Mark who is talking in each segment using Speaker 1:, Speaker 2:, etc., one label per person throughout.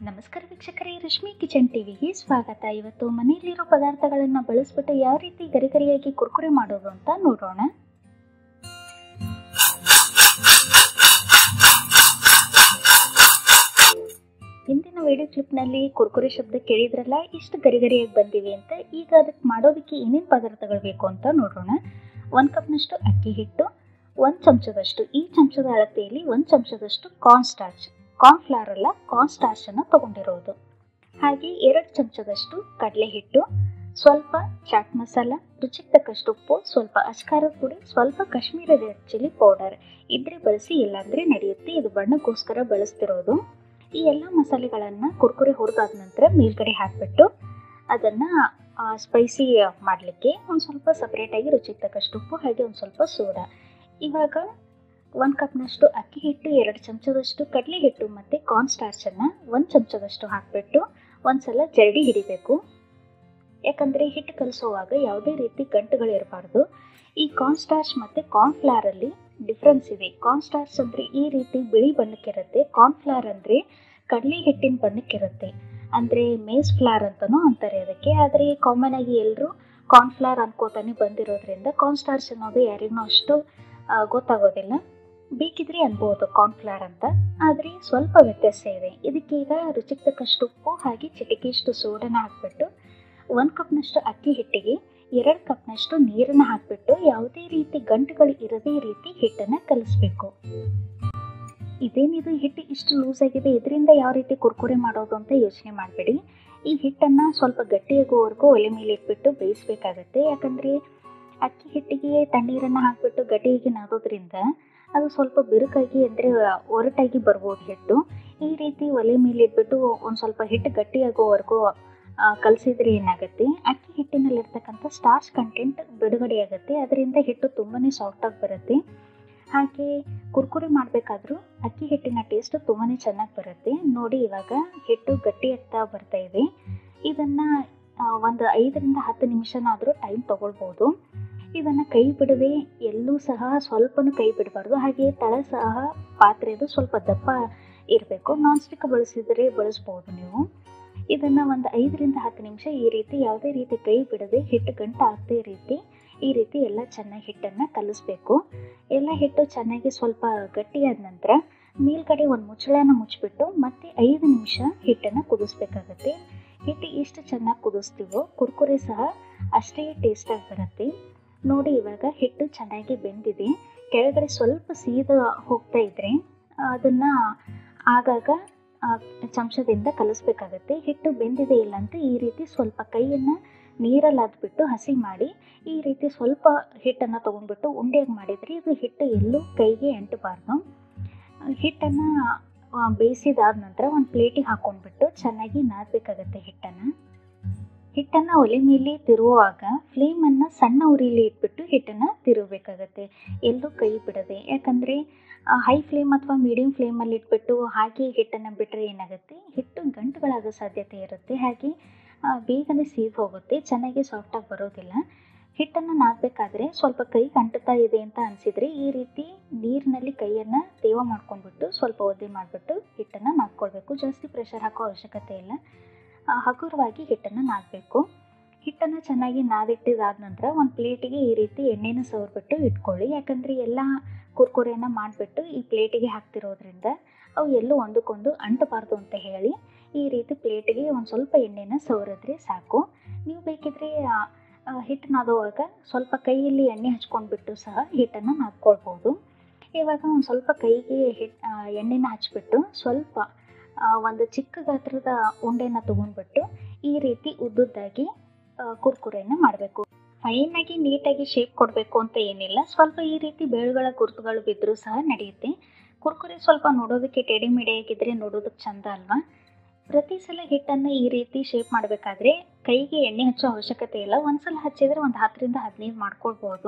Speaker 1: ನಮಸ್ಕಾರ ವೀಕ್ಷಕರೇ ರಶ್ಮಿ ಕಿಚನ್ ಟಿವಿಗೆ ಸ್ವಾಗತ ಇವತ್ತು ಮನೆಯಲ್ಲಿರೋ ಪದಾರ್ಥಗಳನ್ನು ಬಳಸ್ಬಿಟ್ಟು ಯಾವ ರೀತಿ ಗರಿಗರಿಯಾಗಿ ಕುರ್ಕುರೆ ಮಾಡೋದು ಅಂತ ನೋಡೋಣ ಹಿಂದಿನ ವಿಡಿಯೋ ಕ್ಲಿಪ್ನಲ್ಲಿ ಕುರ್ಕುರೆ ಶಬ್ದ ಕೇಳಿದ್ರಲ್ಲ ಇಷ್ಟು ಗರಿಗರಿಯಾಗಿ ಬಂದಿವೆ ಅಂತ ಈಗ ಅದಕ್ಕೆ ಮಾಡೋದಕ್ಕೆ ಏನೇನು ಪದಾರ್ಥಗಳು ಬೇಕು ಅಂತ ನೋಡೋಣ ಒಂದು ಕಪ್ನಷ್ಟು ಅಕ್ಕಿ ಹಿಟ್ಟು ಒಂದು ಚಮಚದಷ್ಟು ಈ ಚಮಚದ ಅಳತೆಯಲ್ಲಿ ಒಂದು ಚಮಚದಷ್ಟು ಕಾರ್ನ್ ಸ್ಟಾರ್ಚ್ ಕಾರ್ನ್ಫ್ಲವರ್ ಅಲ್ಲ ಕಾರ್ನ್ ಸ್ಟಾರ್ಚ್ ಅನ್ನು ತಗೊಂಡಿರೋದು ಹಾಗೆ ಎರಡು ಚಮಚದಷ್ಟು ಕಡಲೆ ಹಿಟ್ಟು ಸ್ವಲ್ಪ ಚಾಟ್ ಮಸಾಲ ರುಚಿಗೆ ತಕ್ಕಷ್ಟು ಉಪ್ಪು ಸ್ವಲ್ಪ ಅಚ್ಕಾರದ ಪುಡಿ ಸ್ವಲ್ಪ ಕಾಶ್ಮೀರಿ ರೆಡ್ ಚಿಲ್ಲಿ ಪೌಡರ್ ಇದ್ರೆ ಬಳಸಿ ಇಲ್ಲಾಂದ್ರೆ ನಡೆಯುತ್ತೆ ಇದು ಬಣ್ಣಕ್ಕೋಸ್ಕರ ಬಳಸ್ತಿರೋದು ಈ ಎಲ್ಲ ಮಸಾಲೆಗಳನ್ನು ಕುರ್ಕುರೆ ಹುರಿದಾದ ನಂತರ ಮೇಲ್ಗಡೆ ಹಾಕಿಬಿಟ್ಟು ಅದನ್ನು ಸ್ಪೈಸಿ ಮಾಡಲಿಕ್ಕೆ ಒಂದು ಸ್ವಲ್ಪ ಸಪ್ರೇಟಾಗಿ ರುಚಿಗೆ ತಕ್ಕಷ್ಟು ಉಪ್ಪು ಹಾಗೆ ಒಂದು ಸ್ವಲ್ಪ ಸೋಡಾ ಇವಾಗ ಒಂದು ಕಪ್ನಷ್ಟು ಅಕ್ಕಿ ಹಿಟ್ಟು ಎರಡು ಚಮಚದಷ್ಟು ಕಡಲೆ ಹಿಟ್ಟು ಮತ್ತು ಕಾರ್ನ್ ಸ್ಟಾರ್ಚನ್ನು ಒಂದು ಚಮಚದಷ್ಟು ಹಾಕಿಬಿಟ್ಟು ಒಂದು ಸಲ ಜರಡಿ ಹಿಡಿಬೇಕು ಯಾಕಂದರೆ ಹಿಟ್ಟು ಕಲಿಸುವಾಗ ಯಾವುದೇ ರೀತಿ ಗಂಟುಗಳಿರಬಾರ್ದು ಈ ಕಾರ್ನ್ ಸ್ಟಾರ್ಚ್ ಮತ್ತು ಕಾರ್ನ್ಫ್ಲವರಲ್ಲಿ ಡಿಫ್ರೆನ್ಸ್ ಇದೆ ಕಾರ್ನ್ ಸ್ಟಾರ್ಚ್ ಅಂದರೆ ಈ ರೀತಿ ಬಿಳಿ ಬಣ್ಣಕ್ಕಿರುತ್ತೆ ಕಾರ್ನ್ಫ್ಲವರ್ ಅಂದರೆ ಕಡಲೆ ಹಿಟ್ಟಿನ ಬಣ್ಣಕ್ಕಿರುತ್ತೆ ಅಂದರೆ ಮೇಸ್ ಫ್ಲವರ್ ಅಂತಲೂ ಅಂತಾರೆ ಅದಕ್ಕೆ ಆದರೆ ಕಾಮನ್ ಆಗಿ ಎಲ್ಲರೂ ಕಾರ್ನ್ಫ್ಲವರ್ ಅನ್ಕೋತಾನೆ ಬಂದಿರೋದ್ರಿಂದ ಕಾರ್ನ್ ಸ್ಟಾರ್ಚ್ ಅನ್ನೋದು ಯಾರಿಗೂ ಅಷ್ಟು ಗೊತ್ತಾಗೋದಿಲ್ಲ ಬೇಕಿದ್ರೆ ಅನ್ಬೋದು ಕಾರ್ನ್ಫ್ಲವರ್ ಅಂತ ಆದರೆ ಸ್ವಲ್ಪ ವ್ಯತ್ಯಾಸ ಇದೆ ಇದಕ್ಕೀಗ ರುಚಿಗೆ ತಕ್ಕಷ್ಟು ಉಪ್ಪು ಹಾಗೆ ಚಿಟಿಕೆಯಷ್ಟು ಸೋಡನ ಹಾಕಿಬಿಟ್ಟು ಒಂದು ಕಪ್ನಷ್ಟು ಅಕ್ಕಿ ಹಿಟ್ಟಿಗೆ ಎರಡು ಕಪ್ನಷ್ಟು ನೀರನ್ನು ಹಾಕಿಬಿಟ್ಟು ಯಾವುದೇ ರೀತಿ ಗಂಟುಗಳು ಇರದೇ ರೀತಿ ಹಿಟ್ಟನ್ನು ಕಲಿಸ್ಬೇಕು ಇದೇನಿದು ಹಿಟ್ಟು ಇಷ್ಟು ಲೂಸ್ ಆಗಿದೆ ಇದರಿಂದ ಯಾವ ರೀತಿ ಕುರ್ಕುರೆ ಮಾಡೋದು ಅಂತ ಯೋಚನೆ ಮಾಡಬೇಡಿ ಈ ಹಿಟ್ಟನ್ನು ಸ್ವಲ್ಪ ಗಟ್ಟಿಯಾಗುವವರೆಗೂ ಒಲೆ ಮೇಲೆ ಇಟ್ಬಿಟ್ಟು ಬೇಯಿಸ್ಬೇಕಾಗತ್ತೆ ಯಾಕಂದರೆ ಅಕ್ಕಿ ಹಿಟ್ಟಿಗೆ ತಣ್ಣೀರನ್ನು ಹಾಕಿಬಿಟ್ಟು ಗಟ್ಟಿಯಾಗಿ ನಾದೋದ್ರಿಂದ ಅದು ಸ್ವಲ್ಪ ಬಿರುಕಾಗಿ ಅಂದರೆ ಒರಟಾಗಿ ಬರ್ಬೋದು ಹಿಟ್ಟು ಈ ರೀತಿ ಒಲೆ ಮೇಲೆ ಇಟ್ಬಿಟ್ಟು ಒಂದು ಸ್ವಲ್ಪ ಹಿಟ್ಟು ಗಟ್ಟಿಯಾಗೋವರೆಗೂ ಕಲಸಿದ್ರೆ ಏನಾಗುತ್ತೆ ಅಕ್ಕಿ ಹಿಟ್ಟಿನಲ್ಲಿರ್ತಕ್ಕಂಥ ಸ್ಟಾರ್ಚ್ ಕಂಟೆಂಟ್ ಬಿಡುಗಡೆ ಆಗುತ್ತೆ ಅದರಿಂದ ಹಿಟ್ಟು ತುಂಬಾ ಸಾಫ್ಟಾಗಿ ಬರುತ್ತೆ ಹಾಗೆ ಕುರ್ಕುರೆ ಮಾಡಬೇಕಾದ್ರೂ ಅಕ್ಕಿ ಹಿಟ್ಟಿನ ಟೇಸ್ಟ್ ತುಂಬಾ ಚೆನ್ನಾಗಿ ಬರುತ್ತೆ ನೋಡಿ ಇವಾಗ ಹಿಟ್ಟು ಗಟ್ಟಿ ಆಗ್ತಾ ಬರ್ತಾ ಇದೆ ಇದನ್ನು ಒಂದು ಐದರಿಂದ ಹತ್ತು ನಿಮಿಷನಾದರೂ ಟೈಮ್ ತೊಗೊಳ್ಬೋದು ಇದನ್ನು ಕೈ ಬಿಡದೆ ಎಲ್ಲೂ ಸಹ ಸ್ವಲ್ಪನೂ ಕೈ ಬಿಡಬಾರ್ದು ಹಾಗೆ ತಳ ಸಹ ಪಾತ್ರೆದು ಸ್ವಲ್ಪ ದಪ್ಪ ಇರಬೇಕು ನಾನ್ ಸ್ಟಿಕ್ ಬಳಸಿದರೆ ಬಳಸ್ಬೋದು ನೀವು ಇದನ್ನು ಒಂದು ಐದರಿಂದ ಹತ್ತು ನಿಮಿಷ ಈ ರೀತಿ ಯಾವುದೇ ರೀತಿ ಕೈ ಬಿಡದೆ ಹಿಟ್ಟು ಗಂಟ ಆಗದೇ ರೀತಿ ಈ ರೀತಿ ಎಲ್ಲ ಚೆನ್ನಾಗಿ ಹಿಟ್ಟನ್ನು ಕಲಿಸ್ಬೇಕು ಎಲ್ಲ ಹಿಟ್ಟು ಚೆನ್ನಾಗಿ ಸ್ವಲ್ಪ ಗಟ್ಟಿಯಾದ ನಂತರ ಮೇಲ್ಗಡೆ ಒಂದು ಮುಚ್ಚಳನ ಮುಚ್ಚಿಬಿಟ್ಟು ಮತ್ತೆ ಐದು ನಿಮಿಷ ಹಿಟ್ಟನ್ನು ಕುದಿಸ್ಬೇಕಾಗತ್ತೆ ಹಿಟ್ಟು ಎಷ್ಟು ಚೆನ್ನಾಗಿ ಕುದಿಸ್ತೀವೋ ಕುರ್ಕುರೆ ಸಹ ಅಷ್ಟೇ ಟೇಸ್ಟಾಗಿ ಬರುತ್ತೆ ನೋಡಿ ಇವಾಗ ಹಿಟ್ಟು ಚೆನ್ನಾಗಿ ಬೆಂದಿದೆ ಕೆಳಗಡೆ ಸ್ವಲ್ಪ ಸೀದ ಹೋಗ್ತಾ ಇದ್ರೆ ಅದನ್ನು ಆಗಾಗ ಚಮಚದಿಂದ ಕಲಿಸ್ಬೇಕಾಗತ್ತೆ ಹಿಟ್ಟು ಬೆಂದಿದೆ ಇಲ್ಲ ಅಂತ ಈ ರೀತಿ ಸ್ವಲ್ಪ ಕೈಯನ್ನು ನೀರಲ್ಲಿ ಅದ್ಬಿಟ್ಟು ಹಸಿ ಮಾಡಿ ಈ ರೀತಿ ಸ್ವಲ್ಪ ಹಿಟ್ಟನ್ನು ತೊಗೊಂಡ್ಬಿಟ್ಟು ಉಂಡೆಯಾಗಿ ಮಾಡಿದರೆ ಇದು ಹಿಟ್ಟು ಎಲ್ಲೂ ಕೈಗೆ ಅಂಟಬಾರ್ದು ಹಿಟ್ಟನ್ನು ಬೇಯಿಸಿದಾದ ನಂತರ ಒಂದು ಪ್ಲೇಟಿಗೆ ಹಾಕ್ಕೊಂಡ್ಬಿಟ್ಟು ಚೆನ್ನಾಗಿ ನಾದಬೇಕಾಗತ್ತೆ ಹಿಟ್ಟನ್ನು ಹಿಟ್ಟನ್ನು ಒಲೆ ಮೇಲೆ ತಿರುವುವಾಗ ಫ್ಲೇಮನ್ನು ಸಣ್ಣ ಉರಿಲಿ ಇಟ್ಬಿಟ್ಟು ಹಿಟ್ಟನ್ನು ತಿರುಗಬೇಕಾಗತ್ತೆ ಎಲ್ಲೂ ಕೈ ಬಿಡದೆ ಯಾಕಂದರೆ ಹೈ ಫ್ಲೇಮ್ ಅಥವಾ ಮೀಡಿಯಂ ಫ್ಲೇಮಲ್ಲಿ ಇಟ್ಬಿಟ್ಟು ಹಾಗೆ ಹಿಟ್ಟನ್ನು ಬಿಟ್ಟರೆ ಏನಾಗುತ್ತೆ ಹಿಟ್ಟು ಗಂಟುಗಳಾಗೋ ಸಾಧ್ಯತೆ ಇರುತ್ತೆ ಹಾಗೆ ಬೇಗನೆ ಸೀದ್ ಹೋಗುತ್ತೆ ಚೆನ್ನಾಗಿ ಸಾಫ್ಟಾಗಿ ಬರೋದಿಲ್ಲ ಹಿಟ್ಟನ್ನು ನಾದಬೇಕಾದ್ರೆ ಸ್ವಲ್ಪ ಕೈ ಅಂಟುತ್ತಾ ಇದೆ ಅಂತ ಅನಿಸಿದರೆ ಈ ರೀತಿ ನೀರಿನಲ್ಲಿ ಕೈಯನ್ನು ತೇವ ಮಾಡ್ಕೊಂಡ್ಬಿಟ್ಟು ಸ್ವಲ್ಪ ಒದ್ದೆ ಮಾಡಿಬಿಟ್ಟು ಹಿಟ್ಟನ್ನು ನಾದ್ಕೊಳ್ಬೇಕು ಜಾಸ್ತಿ ಪ್ರೆಷರ್ ಹಾಕೋ ಅವಶ್ಯಕತೆ ಇಲ್ಲ ಹಗುರವಾಗಿ ಹಿಟ್ಟನ್ನು ನಾದಬೇಕು ಹಿಟ್ಟನ್ನು ಚೆನ್ನಾಗಿ ನಾದಿಟ್ಟಿದಾದ ನಂತರ ಒಂದು ಪ್ಲೇಟಿಗೆ ಈ ರೀತಿ ಎಣ್ಣೆನ ಸವರ್ಬಿಟ್ಟು ಇಟ್ಕೊಳ್ಳಿ ಯಾಕಂದರೆ ಎಲ್ಲ ಕುರ್ಕುರೆನ ಮಾಡಿಬಿಟ್ಟು ಈ ಪ್ಲೇಟಿಗೆ ಹಾಕ್ತಿರೋದ್ರಿಂದ ಅವು ಎಲ್ಲೂ ಒಂದಕ್ಕೊಂದು ಅಂಟಬಾರ್ದು ಅಂತ ಹೇಳಿ ಈ ರೀತಿ ಪ್ಲೇಟಿಗೆ ಒಂದು ಸ್ವಲ್ಪ ಎಣ್ಣೆನ ಸವರಿದ್ರೆ ಸಾಕು ನೀವು ಬೇಕಿದ್ರೆ ಹಿಟ್ಟು ನಾದುವಾಗ ಸ್ವಲ್ಪ ಕೈಯಲ್ಲಿ ಎಣ್ಣೆ ಹಚ್ಕೊಂಡ್ಬಿಟ್ಟು ಸಹ ಹಿಟ್ಟನ್ನು ನಾದ್ಕೊಳ್ಬೋದು ಇವಾಗ ಒಂದು ಸ್ವಲ್ಪ ಕೈಗೆ ಹಿಟ್ಟು ಎಣ್ಣೆನ ಹಚ್ಬಿಟ್ಟು ಸ್ವಲ್ಪ ಒಂದು ಚಿಕ್ಕ ಗಾತ್ರದ ಉಂಡೆನ ತೊಗೊಂಡ್ಬಿಟ್ಟು ಈ ರೀತಿ ಉದ್ದುದ್ದಾಗಿ ಕುರ್ಕುರೆನ ಮಾಡಬೇಕು ಫೈನಾಗಿ ನೀಟಾಗಿ ಶೇಪ್ ಕೊಡಬೇಕು ಅಂತ ಏನಿಲ್ಲ ಸ್ವಲ್ಪ ಈ ರೀತಿ ಬೇಳುಗಳ ಗುರುತುಗಳು ಬಿದ್ದರೂ ಸಹ ನಡೆಯುತ್ತೆ ಕುರ್ಕುರೆ ಸ್ವಲ್ಪ ನೋಡೋದಕ್ಕೆ ಟೆಡಿ ಮಿಡಿಯಾಗಿದ್ದರೆ ನೋಡೋದಕ್ಕೆ ಚಂದ ಅಲ್ವಾ ಪ್ರತಿ ಸಲ ಹಿಟ್ಟನ್ನು ಈ ರೀತಿ ಶೇಪ್ ಮಾಡಬೇಕಾದ್ರೆ ಕೈಗೆ ಎಣ್ಣೆ ಹಚ್ಚೋ ಅವಶ್ಯಕತೆ ಇಲ್ಲ ಒಂದ್ಸಲ ಹಚ್ಚಿದರೆ ಒಂದು ಹತ್ತರಿಂದ ಹದಿನೈದು ಮಾಡ್ಕೊಳ್ಬೋದು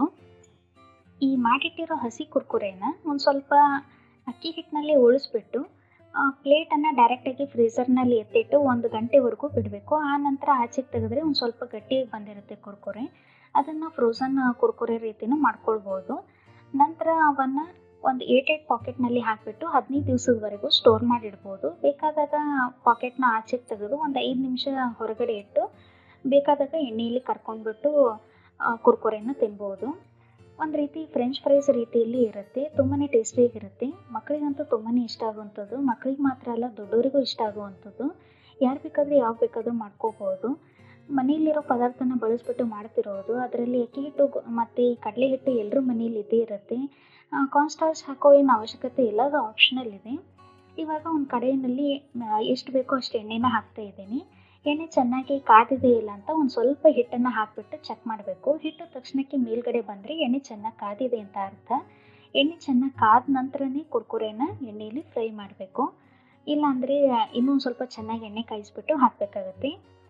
Speaker 1: ಈ ಮಾಡಿಟ್ಟಿರೋ ಹಸಿ ಕುರ್ಕುರೆನ ಒಂದು ಸ್ವಲ್ಪ ಅಕ್ಕಿ ಹಿಟ್ಟಿನಲ್ಲಿ ಉಳಿಸ್ಬಿಟ್ಟು ಪ್ಲೇಟನ್ನು ಡೈರೆಕ್ಟಾಗಿ ಫ್ರೀಝರ್ನಲ್ಲಿ ಎತ್ತಿಟ್ಟು ಒಂದು ಗಂಟೆವರೆಗೂ ಬಿಡಬೇಕು ಆ ನಂತರ ಆಚೆಗೆ ತೆಗೆದ್ರೆ ಒಂದು ಸ್ವಲ್ಪ ಗಟ್ಟಿಯಾಗಿ ಬಂದಿರುತ್ತೆ ಕುರ್ಕುರೆ ಅದನ್ನು ಫ್ರೋಝನ್ ಕುರ್ಕುರೆ ರೀತಿನೂ ಮಾಡ್ಕೊಳ್ಬೋದು ನಂತರ ಅವನ್ನು ಒಂದು ಏಟ್ ಏಟ್ ಪಾಕೆಟ್ನಲ್ಲಿ ಹಾಕಿಬಿಟ್ಟು ಹದಿನೈದು ದಿವಸದವರೆಗೂ ಸ್ಟೋರ್ ಮಾಡಿಡ್ಬೋದು ಬೇಕಾದಾಗ ಪಾಕೆಟ್ನ ಆಚೆಗೆ ತೆಗೆದು ಒಂದು ಐದು ನಿಮಿಷ ಹೊರಗಡೆ ಇಟ್ಟು ಬೇಕಾದಾಗ ಎಣ್ಣೆಯಲ್ಲಿ ಕರ್ಕೊಂಡ್ಬಿಟ್ಟು ಕುರ್ಕುರೆನ ತಿನ್ಬೋದು ಒಂದು ರೀತಿ ಫ್ರೆಂಚ್ ಫ್ರೈಸ್ ರೀತಿಯಲ್ಲಿ ಇರುತ್ತೆ ತುಂಬಾ ಟೇಸ್ಟಿಯಾಗಿರುತ್ತೆ ಮಕ್ಕಳಿಗಂತೂ ತುಂಬಾ ಇಷ್ಟ ಆಗುವಂಥದ್ದು ಮಕ್ಕಳಿಗೆ ಮಾತ್ರ ಅಲ್ಲ ದೊಡ್ಡವರಿಗೂ ಇಷ್ಟ ಆಗುವಂಥದ್ದು ಯಾರು ಬೇಕಾದರೂ ಯಾವ ಬೇಕಾದರೂ ಮಾಡ್ಕೋಬೋದು ಮನೆಯಲ್ಲಿರೋ ಪದಾರ್ಥನ ಬಳಸ್ಬಿಟ್ಟು ಮಾಡ್ತಿರೋದು ಅದರಲ್ಲಿ ಅಕ್ಕಿ ಹಿಟ್ಟು ಮತ್ತು ಈ ಕಡಲೆ ಹಿಟ್ಟು ಎಲ್ಲರ ಮನೇಲಿ ಇದ್ದೇ ಇರುತ್ತೆ ಕಾನ್ಸ್ಟಾರ್ಚ್ ಹಾಕೋ ಏನು ಅವಶ್ಯಕತೆ ಇಲ್ಲ ಅದು ಆಪ್ಷನಲ್ ಇದೆ ಇವಾಗ ಒಂದು ಕಡೆಯಲ್ಲಿ ಎಷ್ಟು ಬೇಕೋ ಅಷ್ಟು ಎಣ್ಣೆನ ಹಾಕ್ತಾ ಇದ್ದೀನಿ ಎಣ್ಣೆ ಚೆನ್ನಾಗಿ ಕಾದಿದೆ ಇಲ್ಲ ಅಂತ ಒಂದು ಸ್ವಲ್ಪ ಹಿಟ್ಟನ್ನು ಹಾಕಿಬಿಟ್ಟು ಚೆಕ್ ಮಾಡಬೇಕು ಹಿಟ್ಟು ತಕ್ಷಣಕ್ಕೆ ಮೇಲ್ಗಡೆ ಬಂದರೆ ಎಣ್ಣೆ ಚೆನ್ನಾಗಿ ಕಾದಿದೆ ಅಂತ ಅರ್ಥ ಎಣ್ಣೆ ಚೆನ್ನಾಗಿ ಕಾದ ನಂತರನೇ ಕುರ್ಕುರೆನ ಎಣ್ಣೆಯಲ್ಲಿ ಫ್ರೈ ಮಾಡಬೇಕು ಇಲ್ಲಾಂದರೆ ಇನ್ನೊಂದು ಸ್ವಲ್ಪ ಚೆನ್ನಾಗಿ ಎಣ್ಣೆ ಕಾಯಿಸ್ಬಿಟ್ಟು ಹಾಕಬೇಕಾಗತ್ತೆ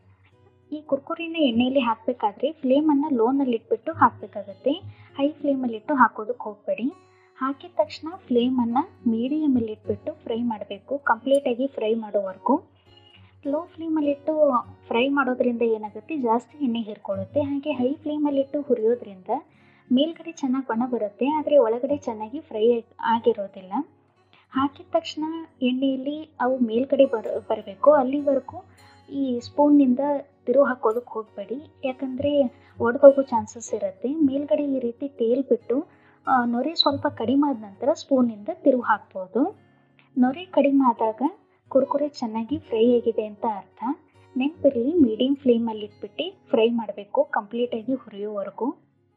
Speaker 1: ಈ ಕುರ್ಕುರಿನ ಎಣ್ಣೆಯಲ್ಲಿ ಹಾಕಬೇಕಾದ್ರೆ ಫ್ಲೇಮನ್ನು ಲೋನಲ್ಲಿ ಇಟ್ಬಿಟ್ಟು ಹಾಕಬೇಕಾಗತ್ತೆ ಹೈ ಫ್ಲೇಮಲ್ಲಿಟ್ಟು ಹಾಕೋದಕ್ಕೆ ಹೋಗಬೇಡಿ ಹಾಕಿದ ತಕ್ಷಣ ಫ್ಲೇಮನ್ನು ಮೀಡಿಯಮಲ್ಲಿ ಇಟ್ಬಿಟ್ಟು ಫ್ರೈ ಮಾಡಬೇಕು ಕಂಪ್ಲೀಟಾಗಿ ಫ್ರೈ ಮಾಡೋವರೆಗೂ ಲೋ ಫ್ಲೇಮಲ್ಲಿಟ್ಟು ಫ್ರೈ ಮಾಡೋದ್ರಿಂದ ಏನಾಗುತ್ತೆ ಜಾಸ್ತಿ ಎಣ್ಣೆ ಹೀರ್ಕೊಳ್ಳುತ್ತೆ ಹಾಗೆ ಹೈ ಫ್ಲೇಮಲ್ಲಿಟ್ಟು ಹುರಿಯೋದ್ರಿಂದ ಮೇಲ್ಗಡೆ ಚೆನ್ನಾಗಿ ಬಣ್ಣ ಬರುತ್ತೆ ಆದರೆ ಒಳಗಡೆ ಚೆನ್ನಾಗಿ ಫ್ರೈ ಆಗಿರೋದಿಲ್ಲ ಹಾಕಿದ ತಕ್ಷಣ ಎಣ್ಣೆಯಲ್ಲಿ ಅವು ಮೇಲ್ಗಡೆ ಬರ ಬರಬೇಕು ಅಲ್ಲಿವರೆಗೂ ಈ ಸ್ಪೂನ್ನಿಂದ ತಿರು ಹಾಕೋದಕ್ಕೆ ಹೋಗಬೇಡಿ ಯಾಕಂದರೆ ಒಡೆದೋಗೋ ಚಾನ್ಸಸ್ ಇರುತ್ತೆ ಮೇಲ್ಗಡೆ ಈ ರೀತಿ ತೇಲ್ಬಿಟ್ಟು ನೊರೆ ಸ್ವಲ್ಪ ಕಡಿಮೆ ಆದ ನಂತರ ಸ್ಪೂನಿಂದ ತಿರುವು ಹಾಕ್ಬೋದು ನೊರೆ ಕಡಿಮೆ ಆದಾಗ ಕುರ್ಕುರೆ ಚೆನ್ನಾಗಿ ಫ್ರೈ ಆಗಿದೆ ಅಂತ ಅರ್ಥ ನೆನಪಿರಲಿ ಮೀಡಿಯಮ್ ಫ್ಲೇಮಲ್ಲಿ ಇಟ್ಬಿಟ್ಟು ಫ್ರೈ ಮಾಡಬೇಕು ಕಂಪ್ಲೀಟಾಗಿ ಹುರಿಯೋವರೆಗೂ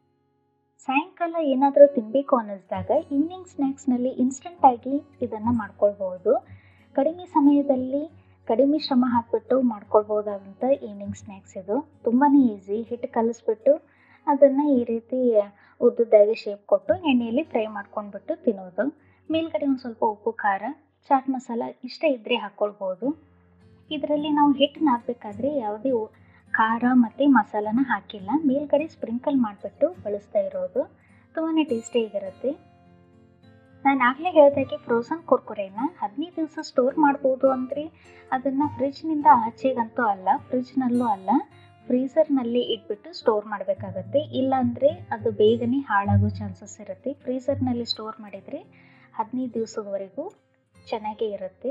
Speaker 1: ಸಾಯಂಕಾಲ ಏನಾದರೂ ತಿನ್ನಬೇಕು ಅನ್ನಿಸ್ದಾಗ ಈವ್ನಿಂಗ್ ಸ್ನ್ಯಾಕ್ಸ್ನಲ್ಲಿ ಇನ್ಸ್ಟಂಟಾಗಿ ಇದನ್ನು ಮಾಡ್ಕೊಳ್ಬೋದು ಕಡಿಮೆ ಸಮಯದಲ್ಲಿ ಕಡಿಮೆ ಶ್ರಮ ಹಾಕಿಬಿಟ್ಟು ಮಾಡ್ಕೊಳ್ಬೋದಾದಂಥ ಈವ್ನಿಂಗ್ ಸ್ನ್ಯಾಕ್ಸ್ ಇದು ತುಂಬಾ ಈಸಿ ಹಿಟ್ಟು ಕಲಿಸ್ಬಿಟ್ಟು ಅದನ್ನು ಈ ರೀತಿ ಉದ್ದುದ್ದಾಗಿ ಶೇಪ್ ಕೊಟ್ಟು ಎಣ್ಣೆಯಲ್ಲಿ ಫ್ರೈ ಮಾಡ್ಕೊಂಡ್ಬಿಟ್ಟು ತಿನ್ನೋದು ಮೇಲ್ಗಡೆ ಒಂದು ಸ್ವಲ್ಪ ಉಪ್ಪು ಖಾರ ಚಾಟ್ ಮಸಾಲ ಇಷ್ಟ ಇದ್ದರೆ ಹಾಕ್ಕೊಳ್ಬೋದು ಇದರಲ್ಲಿ ನಾವು ಹಿಟ್ಟನ್ನ ಹಾಕಬೇಕಾದ್ರೆ ಯಾವುದೇ ಖಾರ ಮತ್ತು ಮಸಾಲನ ಹಾಕಿಲ್ಲ ಮೇಲ್ಗಡೆ ಸ್ಪ್ರಿಂಕಲ್ ಮಾಡಿಬಿಟ್ಟು ಬಳಸ್ತಾ ಇರೋದು ತುಂಬಾ ಟೇಸ್ಟಿಯಾಗಿರುತ್ತೆ ನಾನು ಆಗಲೇ ಹೇಳಿದಾಗೆ ಫ್ರೋಝನ್ ಕುರ್ಕುರೆನ ಹದಿನೈದು ದಿವಸ ಸ್ಟೋರ್ ಮಾಡ್ಬೋದು ಅಂದರೆ ಅದನ್ನು ಫ್ರಿಜ್ನಿಂದ ಆಚೆಗಂತೂ ಅಲ್ಲ ಫ್ರಿಜ್ನಲ್ಲೂ ಅಲ್ಲ ಫ್ರೀಝರ್ನಲ್ಲಿ ಇಟ್ಬಿಟ್ಟು ಸ್ಟೋರ್ ಮಾಡಬೇಕಾಗತ್ತೆ ಇಲ್ಲಾಂದರೆ ಅದು ಬೇಗನೆ ಹಾಳಾಗೋ ಚಾನ್ಸಸ್ ಇರುತ್ತೆ ಫ್ರೀಝರ್ನಲ್ಲಿ ಸ್ಟೋರ್ ಮಾಡಿದರೆ ಹದಿನೈದು ದಿವಸದವರೆಗೂ ಚೆನ್ನಾಗೇ ಇರುತ್ತೆ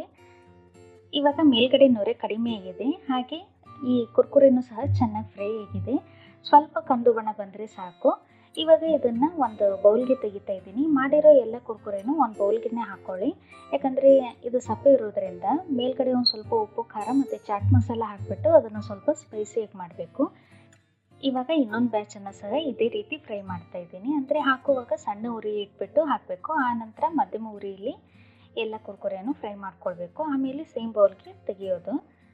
Speaker 1: ಇವಾಗ ಮೇಲ್ಗಡೆ ನೊರೆ ಕಡಿಮೆ ಆಗಿದೆ ಹಾಗೆ ಈ ಕುರ್ಕುರೆನೂ ಸಹ ಚೆನ್ನಾಗಿ ಫ್ರೈ ಆಗಿದೆ ಸ್ವಲ್ಪ ಕಂದು ಬಣ್ಣ ಬಂದರೆ ಸಾಕು ಇವಾಗ ಇದನ್ನು ಒಂದು ಬೌಲ್ಗೆ ತೆಗಿತಾ ಇದ್ದೀನಿ ಮಾಡಿರೋ ಎಲ್ಲ ಕುರ್ಕುರೆನೂ ಒಂದು ಬೌಲ್ಗೆ ಹಾಕ್ಕೊಳ್ಳಿ ಯಾಕಂದರೆ ಇದು ಸಪ್ಪೆ ಇರೋದ್ರಿಂದ ಮೇಲ್ಗಡೆ ಒಂದು ಸ್ವಲ್ಪ ಉಪ್ಪು ಖಾರ ಮತ್ತು ಚಾಟ್ ಮಸಾಲ ಹಾಕಿಬಿಟ್ಟು ಅದನ್ನು ಸ್ವಲ್ಪ ಸ್ಪೈಸಿಯಾಗಿ ಮಾಡಬೇಕು ಇವಾಗ ಇನ್ನೊಂದು ಬ್ಯಾಚನ್ನು ಸಹ ಇದೇ ರೀತಿ ಫ್ರೈ ಮಾಡ್ತಾ ಇದ್ದೀನಿ ಅಂದರೆ ಹಾಕುವಾಗ ಸಣ್ಣ ಉರಿ ಇಟ್ಬಿಟ್ಟು ಹಾಕಬೇಕು ಆನಂತರ ಮಧ್ಯಮ ಉರಿಯಲ್ಲಿ ಎಲ್ಲ ಕುರ್ಕುರೆಯನ್ನು ಫ್ರೈ ಮಾಡ್ಕೊಳ್ಬೇಕು ಆಮೇಲೆ ಸೇಮ್ ಬೌಲ್ಗೆ ತೆಗಿಯೋದು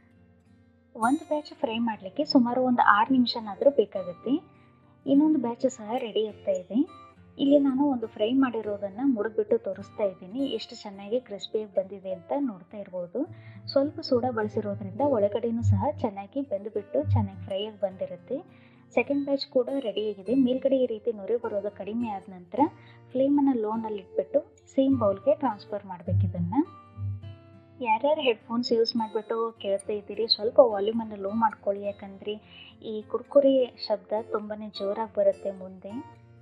Speaker 1: ಒಂದು ಬ್ಯಾಚ್ ಫ್ರೈ ಮಾಡಲಿಕ್ಕೆ ಸುಮಾರು ಒಂದು ಆರು ನಿಮಿಷನಾದರೂ ಬೇಕಾಗುತ್ತೆ ಇನ್ನೊಂದು ಬ್ಯಾಚ್ ಸಹ ರೆಡಿ ಆಗ್ತಾ ಇದೆ ಇಲ್ಲಿ ನಾನು ಒಂದು ಫ್ರೈ ಮಾಡಿರೋದನ್ನು ಮುಡಿದ್ಬಿಟ್ಟು ತೋರಿಸ್ತಾ ಇದ್ದೀನಿ ಎಷ್ಟು ಚೆನ್ನಾಗಿ ಕ್ರಿಸ್ಪಿಯಾಗಿ ಬಂದಿದೆ ಅಂತ ನೋಡ್ತಾ ಇರ್ಬೋದು ಸ್ವಲ್ಪ ಸೋಡಾ ಬಳಸಿರೋದ್ರಿಂದ ಒಳಗಡೆನೂ ಸಹ ಚೆನ್ನಾಗಿ ಬೆಂದುಬಿಟ್ಟು ಚೆನ್ನಾಗಿ ಫ್ರೈ ಆಗಿ ಬಂದಿರುತ್ತೆ ಸೆಕೆಂಡ್ ಬ್ಯಾಚ್ ಕೂಡ ರೆಡಿಯಾಗಿದೆ ಮೇಲ್ಗಡೆ ಈ ರೀತಿ ನೊರೆ ಬರೋದು ಕಡಿಮೆ ಆದ ನಂತರ ಫ್ಲೇಮನ್ನು ಲೋನಲ್ಲಿ ಇಟ್ಬಿಟ್ಟು ಸೇಮ್ ಬೌಲ್ಗೆ ಟ್ರಾನ್ಸ್ಫರ್ ಮಾಡಬೇಕು ಇದನ್ನು ಯಾರ್ಯಾರು ಹೆಡ್ಫೋನ್ಸ್ ಯೂಸ್ ಮಾಡಿಬಿಟ್ಟು ಕೇಳ್ತಾ ಇದ್ದೀರಿ ಸ್ವಲ್ಪ ವಾಲ್ಯೂಮನ್ನು ಲೋ ಮಾಡ್ಕೊಳ್ಳಿ ಯಾಕಂದರೆ ಈ ಕುರ್ಕುರಿ ಶಬ್ದ ತುಂಬಾ ಜೋರಾಗಿ ಬರುತ್ತೆ ಮುಂದೆ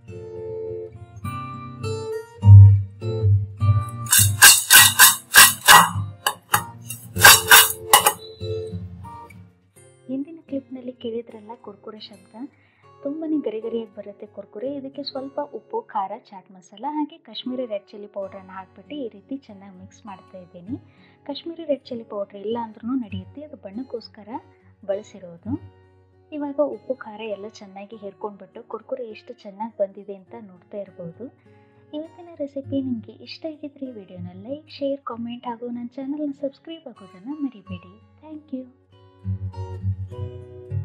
Speaker 1: ಹಿಂದಿನ ಕ್ಲಿಪ್ನಲ್ಲಿ ಕೇಳಿದ್ರಲ್ಲ ಕುರ್ಕುರೆ ಶಬ್ದ ತುಂಬಾ ಗರಿಗರಿಯಾಗಿ ಬರುತ್ತೆ ಕುರ್ಕುರೆ ಇದಕ್ಕೆ ಸ್ವಲ್ಪ ಉಪ್ಪು ಖಾರ ಚಾಟ್ ಮಸಾಲ ಹಾಗೆ ಕಾಶ್ಮೀರಿ ರೆಡ್ ಚಿಲ್ಲಿ ಪೌಡ್ರನ್ನು ಹಾಕ್ಬಿಟ್ಟು ಈ ರೀತಿ ಚೆನ್ನಾಗಿ ಮಿಕ್ಸ್ ಮಾಡ್ತಾ ಇದ್ದೀನಿ ಕಾಶ್ಮೀರಿ ರೆಡ್ ಚಿಲ್ಲಿ ಪೌಡ್ರ್ ಇಲ್ಲ ಅಂದ್ರೂ ನಡೆಯುತ್ತೆ ಅದು ಬಣ್ಣಕ್ಕೋಸ್ಕರ ಬಳಸಿರೋದು ಇವಾಗ ಉಪ್ಪು ಖಾರ ಎಲ್ಲ ಚೆನ್ನಾಗಿ ಹೇರ್ಕೊಂಡ್ಬಿಟ್ಟು ಕುರ್ಕುರೆ ಎಷ್ಟು ಚೆನ್ನಾಗಿ ಬಂದಿದೆ ಅಂತ ನೋಡ್ತಾ ಇರ್ಬೋದು ಇವತ್ತಿನ ರೆಸಿಪಿ ನಿಮಗೆ ಇಷ್ಟ ಆಗಿದ್ರೆ ಈ ವಿಡಿಯೋನ ಲೈಕ್ ಶೇರ್ ಕಾಮೆಂಟ್ ಹಾಗೂ ನನ್ನ ಚಾನಲ್ನ ಸಬ್ಸ್ಕ್ರೈಬ್ ಆಗೋದನ್ನು ಮರಿಬೇಡಿ ಥ್ಯಾಂಕ್ ಯು